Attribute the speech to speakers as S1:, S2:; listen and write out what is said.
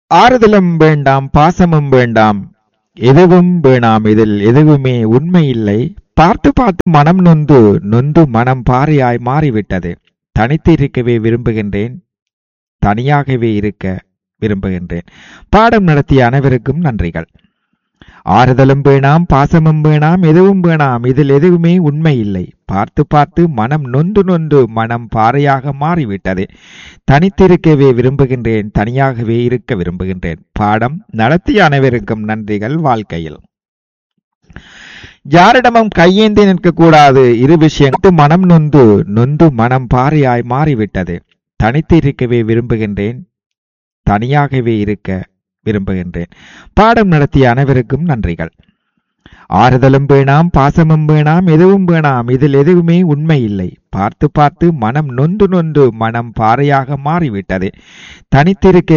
S1: ஆறுதலும் வேண்டாம் பாசமும் வேண்டாம் எதுவும் வேணாம் இதில் எதுவுமே உண்மை இல்லை பார்த்து பார்த்து மனம் நொந்து நொந்து மனம் பாறையாய் மாறிவிட்டது தனித்து இருக்கவே விரும்புகின்றேன் தனியாகவே இருக்க விரும்புகின்றேன் பாடம் நடத்திய அனைவருக்கும் நன்றிகள் ஆறுதலும் வேணாம் பாசமும் வேணாம் எதுவும் வேணாம் இதில் எதுவுமே உண்மை இல்லை பார்த்து பார்த்து மனம் நொந்து நொந்து மனம் பாறையாக மாறிவிட்டது தனித்திருக்கவே விரும்புகின்றேன் தனியாகவே இருக்க விரும்புகின்றேன் பாடம் நடத்திய அனைவருக்கும் நன்றிகள் வாழ்க்கையில் யாரிடமும் கையேந்தி நிற்கக்கூடாது இரு விஷயங்கள் மனம் நொந்து நொந்து மனம் பாறையாய் மாறிவிட்டது தனித்து இருக்கவே விரும்புகின்றேன் தனியாகவே இருக்க விரும்புகின்றேன் பாடம் நடத்திய அனைவருக்கும் நன்றிகள் ஆறுதலும் வேணாம் பாசமும் வேணாம் எதுவும் வேணாம் இதில் எதுவுமே உண்மை இல்லை பார்த்து பார்த்து மனம் நொந்து நொந்து மனம் பாறையாக மாறிவிட்டது தனித்திருக்க